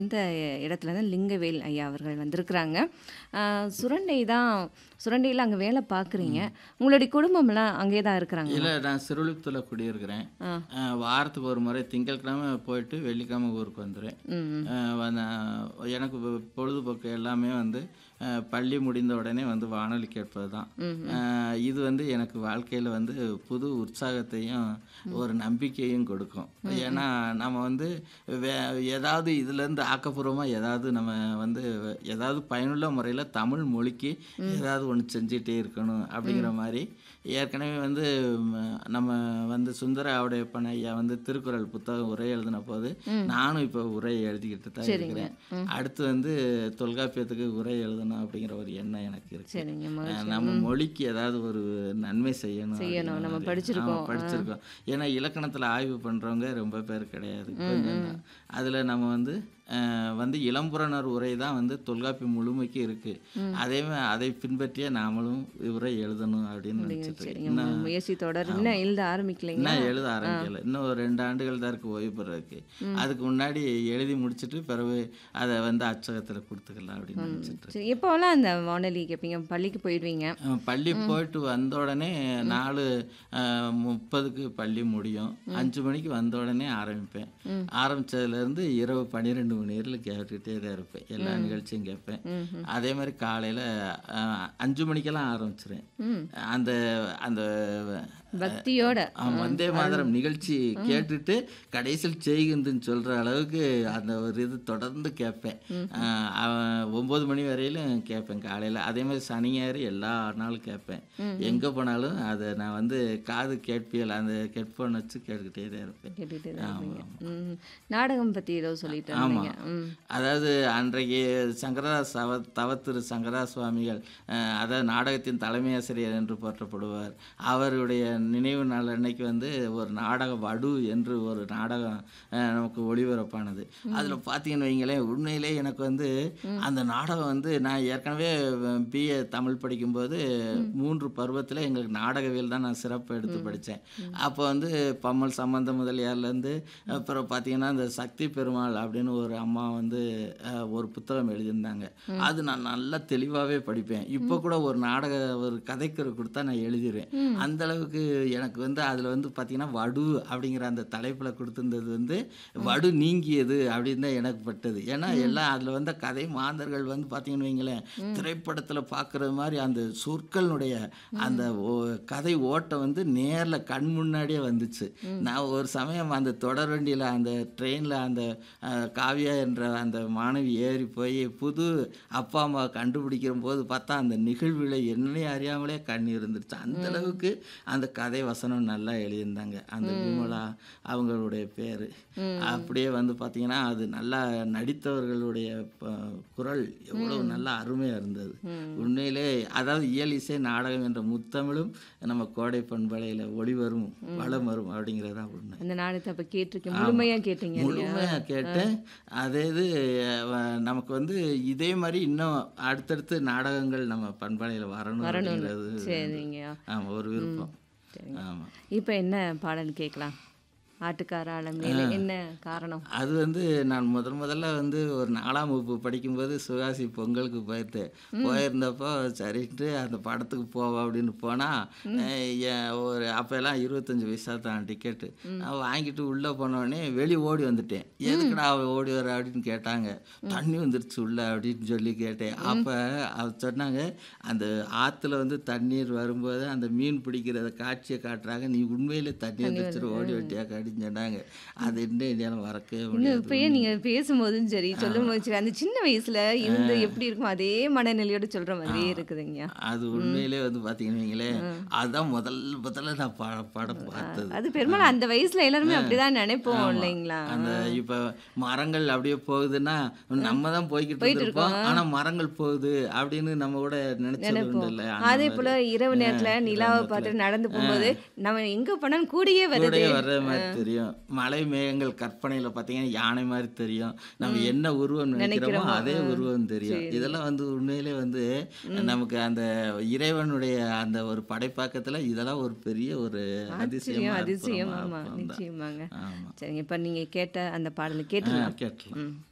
இந்த இடத்துல தான் லிங்கவேல் ஐயா அவர்கள் வந்திருக்கிறாங்க. அ சுரண்டை தான் சுரண்டையில அங்க வேலை பார்க்குறீங்க. உங்களுடைய குடும்பம்லாம் அங்கேயே தான் இருக்கிறாங்களா? இல்ல நான் சிறுவிழுப்புத்துல குடியிருக்கிறேன். ஆ. அ வாரத்துக்கு ஒரு முறை திங்கட்கிழமை போயிட்டு வெள்ளிக்கிழமை ஊருக்கு வந்துருவேன். ம், ம். அ வ எனக்கு பொ- பொழுதுபோக்கு எல்லாமே வந்து அ பள்ளி முடிந்த உடனே வந்து வானொலி கேட்பது தான். ம், அ இது வந்து எனக்கு வாழ்க்கையில் வந்து புது உற்சாகத்தையும் ஒரு நம்பிக்கையும் கொடுக்கும். ஏன்னா நம்ம வந்து வே ஏதாவது இதுலேருந்து ஆக்கப்பூர்வமாக ஏதாவது நம்ம வந்து ஏதாவது பயனுள்ள முறையில் தமிழ் மொழிக்கு ஏதாவது ஒன்று செஞ்சுட்டே இருக்கணும் அப்படிங்கிற மாதிரி ஏற்கனவே வந்து ம, நம்ம வந்து சுந்தர ஆவுடையப்பன் ஐயா வந்து திருக்குறள் புத்தகம் உரை எழுதின போது நானும் இப்போ உரை எழுதிக்கிட்டு தான் இருக்கிறேன். அடுத்து வந்து தொல்காப்பியத்துக்கு உரை எழுதணும் அப்படிங்கிற ஒரு எண்ணம் எனக்கு இருக்கு. சரிங்க அஹ் மகிழ்ச்சி. நம்ம மொழிக்கு ஏதாவது ஒரு நன்மை செய்யணும் செய்யணும். அப்படிங்கிற நம்ம மாதிரி. படிச்சிருக்கோம். ஆமா, படிச்சிருக்கோம் ஏன்னா இலக்கணத்தில் ஆய்வு பண்ணுறவங்க ரொம்ப பேர் கிடையாது கொஞ்சம் தான் அதில் நம்ம வந்து அஹ், வந்து இளம்புறனர் உரை தான் வந்து தொல்காப்பியம் முழுமைக்கு இருக்கு அதே மா- அதை பின்பற்றியே நாமளும் உரை எழுதணும் அப்படின்னு நினச்சிட்டு சரிங்க இருக்கேன் மு- முயற்சி தொடர் இன்னும் எழுத ஆரம்பிக்கலைங்களா? இன்னும் எழுத ஆரம்பிக்கல இன்னும் ஒரு ரெண்டு ஆண்டுகள் தான் இருக்கு ஓய்வு பெறதுக்கு அதுக்கு முன்னாடி எழுதி முடிச்சிட்டு பிறகு அதை வந்து அச்சகத்தில் கொடுத்துக்கலாம் அப்படின்னு நினச்சிட்டு இருக்கேன். சரி எப்போலாம் அந்த வானொலி கேட்பீங்க? பள்ளிக்கு போயிடுவீங்க. அஹ் பள்ளி போயிட்டு வந்த உடனே நாலு அஹ், முப்பதுக்கு பள்ளி முடியும் அஞ்சு மணிக்கு வந்த உடனே ஆரம்பிப்பேன் ஆரம்பிச்சதுலேருந்து இரவு பன்னிரெண்டு மணி வரையிலும் கேட்டுக்கிட்டே தான் இருப்பேன் எல்லா நிகழ்ச்சியும் கேட்பேன் அதே மாதிரி காலையில் அஞ்சு மணிக்கெல்லாம் ஆரம்பிச்சிருவேன் ம். அந்த அந்த பக்தியோட. ஆமா, வந்தே மாதரம் நிகழ்ச்சி கேட்டுட்டு கடைசியில் செய்கின்றன்னு சொல்ற அளவுக்கு அந்த ஒரு இது தொடர்ந்து கேட்பேன் ஆஹ் அவன் ஒன்பது மணி வரையிலும் கேட்பேன் காலையில அதே மாதிரி சனி ஞாயிறு எல்லா நாளும் கேட்பேன் எங்க போனாலும் அதை நான் வந்து காது கேட்பியல் அந்த ஹெட்ஃபோன் வச்சு கேட்டுக்கிட்டே தான் இருப்பேன் கேட்டுட்டே தான் இருப்பீங்க. ம். நாடகம் பத்தி ஏதோ சொல்லிட்டு இருந்தீங்க. ம். அதாவது அன்றைக்கு சங்கரதாஸ் தவ தவத்திரு சங்கரதாஸ் சுவாமிகள் அஹ், அதாவது நாடகத்தின் தலைமை ஆசிரியர் என்று போற்றப்படுவார் அவருடைய நினைவு நாள் அன்னைக்கு வந்து ஒரு நாடகம் வடு என்று ஒரு நாடகம் அஹ், நமக்கு ஒளிபரப்பானது அதில் பார்த்தீங்கன்னு வைங்களேன் உண்மையிலே எனக்கு வந்து அந்த நாடகம் வந்து நான் ஏற்கனவே பிஏ தமிழ் படிக்கும்போது மூன்று பருவத்தில் எங்களுக்கு நாடகவியல் தான் நான் சிறப்பு எடுத்து படித்தேன் அப்போ வந்து பம்மல் சம்பந்த முதலியார்லேருந்து அப்புறம் பார்த்தீங்கன்னா இந்த சக்தி பெருமாள் அப்படின்னு ஒரு அம்மா வந்து அஹ், ஒரு புத்தகம் எழுதியிருந்தாங்க அது நான் நல்லா தெளிவாகவே படிப்பேன் இப்போ கூட ஒரு நாடக ஒரு கதைக்கரு கொடுத்தா நான் எழுதிடுவேன் அந்த அளவுக்கு எனக்கு வந்து அதில் வந்து பார்த்தீங்கன்னா வடு அப்படிங்கிற அந்த தலைப்பில் கொடுத்துருந்தது வந்து வடு நீங்கியது அப்படின்னு தான் எனக்கு பட்டது ஏன்னா எல்லாம் அதில் வந்த கதை மாந்தர்கள் வந்து பார்த்தீங்கன்னு வைங்களேன் திரைப்படத்தில் பார்க்குறது மாதிரி அந்த சொற்களுடைய அந்த ஓ- கதை ஓட்டம் வந்து நேரில் கண் முன்னாடியே வந்துச்சு நான் ஒரு சமயம் அந்த தொடர் வண்டியில் அந்த ட்ரெயினில் அந்த அஹ், காவியா என்ற அந்த மாணவி ஏறி போய் புது அப்பா அம்மா கண்டுபிடிக்கிற போது பார்த்தா அந்த நிகழ்வில் என்னையே அறியாமலே கண் இருந்துருச்சு அந்த அளவுக்கு அந்த கதை வசனம் நல்லா எழுதியிருந்தாங்க அந்த விமலா அவங்களுடைய பேர் அப்படியே வந்து பார்த்தீங்கன்னா அது நல்லா நடித்தவர்களுடைய ப- குரல் எவ்வளவு நல்லா அருமையாக இருந்தது உண்மையிலே அதாவது இயல் இசை நாடகம் என்ற முத்தமிழும் நம்ம கோடை பண்பலையில் ஒளிவரும் வளம் வரும் அப்படிங்கிறது தான் உண்மை அந்த நாடகத்தை அப்ப கேட்டிருக்கீங்க. முழுமையா கேட்டீங்க இல்லையா? முழுமையாக கேட்டேன் அதே இது அஹ், நமக்கு வந்து இதே மாதிரி இன்னும் அடுத்தடுத்து நாடகங்கள் நம்ம பண்பலையில் வரணும் அப்படிங்கிறது சரிங்க. ஆமாம் ஒரு விருப்பம் சரிங்க. ஆமாம் இப்போ என்ன பாடல் கேட்கலாம்? ஆட்டுக்காரால மேலே என்ன காரணம்? அது வந்து நான் முதல் முதல்ல வந்து ஒரு நாலாம் வகுப்பு படிக்கும்போது சுகாசி பொங்கலுக்கு போயிருந்தேன் போயிருந்தப்போ சரின்ட்டு அந்த படத்துக்கு போவோம் அப்படின்னு போனால் ஒரு அப்போல்லாம் இருபத்தஞ்சி பைசா தான் டிக்கெட்டு நான் வாங்கிட்டு உள்ளே போனோடனே வெளியே ஓடி வந்துட்டேன் எதுக்குடா அவ ஓடி வர அப்படின்னு கேட்டாங்க தண்ணி வந்துருச்சு உள்ள அப்படின்னு சொல்லி கேட்டேன் அப்போ அவர் சொன்னாங்க அந்த ஆற்றுல வந்து தண்ணீர் வரும்போது அந்த மீன் பிடிக்கிறத காட்சியை காட்டுறாங்க நீ உண்மையிலே தண்ணி வந்துருச்சு ஓடி வெட்டியா அப்படின்னு சொன்னாங்க அது இன்னும் என்னால் மறக்கவே இன்னும் முடியாது இப்பயே நீங்க பேசும்போதும் சரி சொல்லும்போது சரி அந்த சின்ன வயசுல இருந்து எப்படி இருக்கும் அதே மனநிலையோட சொல்ற மாதிரியே இருக்குதுங்க அது உண்மையிலே வந்து பார்த்தீங்கன்னு வைங்களேன் அதுதான் முதல் முதல்ல நான் ப படம் பார்த்தது அது பெரும்பாலும் அந்த வயசுல எல்லாருமே அப்படிதான் நினைப்போம் இல்லைங்களா அந்த இப்போ மரங்கள் அப்படியே போகுதுன்னா நம்ம தான் போய்கிட்டு இருப்போம் ஆனா மரங்கள் போகுது அப்படின்னு நம்ம கூட நினைச்சது உண்டு இல்லை அதே போல இரவு நேரத்துல நிலாவை பார்த்துட்டு நடந்து போகும்போது நம்ம எங்க போனாலும் கூடியே வருது கூடயே வர்ற மாதிரி தெரியும் மலை மேகங்கள் கற்பனையில பார்த்தீங்கன்னா யானை மாதிரி தெரியும் நம்ம என்ன உருவம் நினைக்கிறோமோ அதே உருவம் தெரியும் இதெல்லாம் வந்து உண்மையிலே வந்து நமக்கு அந்த இறைவனுடைய அந்த ஒரு படைப்பாக்கத்துல இதெல்லாம் ஒரு பெரிய ஒரு அதிசயமா அதிசயம் அதிசயம் அற்புதமா ஆமா இருக்கும் தான். நிச்சயமாங்க ஆமா சரிங்க இப்ப நீங்க கேட்ட அந்த பாடலை கேட்டு ஆ, கேட்டலாம் ம்